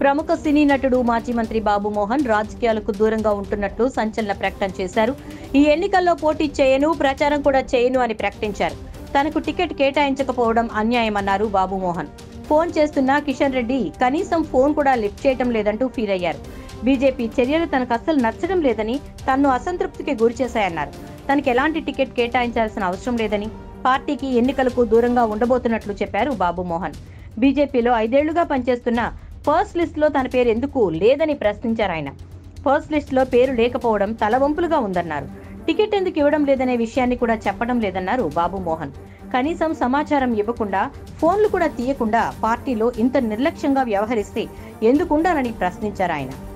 ప్రముఖ సినీ నటుడు మాజీ మంత్రి బాబు మోహన్ రాజకీయాలకు దూరంగా ఉంటున్నట్లు సంచలన ప్రకటన చేశారు ఈ ఎన్నికల్లో పోటీ చేయను ప్రచారం కూడా చేయను అని ప్రకటించారు తనకు టికెట్ కేటాయించకపోవడం అన్యాయమన్నారు బాబు మోహన్ ఫోన్ చేస్తున్న కిషన్ రెడ్డి కనీసం ఫోన్ కూడా లిఫ్ట్ చేయడం లేదంటూ ఫీల్ అయ్యారు బీజేపీ చర్యలు తనకు అస్సలు నచ్చడం లేదని తన్ను అసంతృప్తికి గురి చేశాయన్నారు తనకి ఎలాంటి టికెట్ కేటాయించాల్సిన అవసరం లేదని పార్టీకి ఎన్నికలకు దూరంగా ఉండబోతున్నట్లు చెప్పారు బాబు మోహన్ బీజేపీలో ఐదేళ్లుగా పనిచేస్తున్న ఫస్ట్ లిస్ట్ లో తన పేరు ఎందుకు లేదని ప్రశ్నించారు ఆయన ఫస్ట్ లిస్ట్ లో పేరు లేకపోవడం తలవంపులుగా ఉందన్నారు టికెట్ ఎందుకు ఇవ్వడం లేదనే విషయాన్ని కూడా చెప్పడం లేదన్నారు బాబు మోహన్ కనీసం సమాచారం ఇవ్వకుండా ఫోన్లు కూడా తీయకుండా పార్టీలో ఇంత నిర్లక్ష్యంగా వ్యవహరిస్తే ఎందుకుండాలని ప్రశ్నించారు ఆయన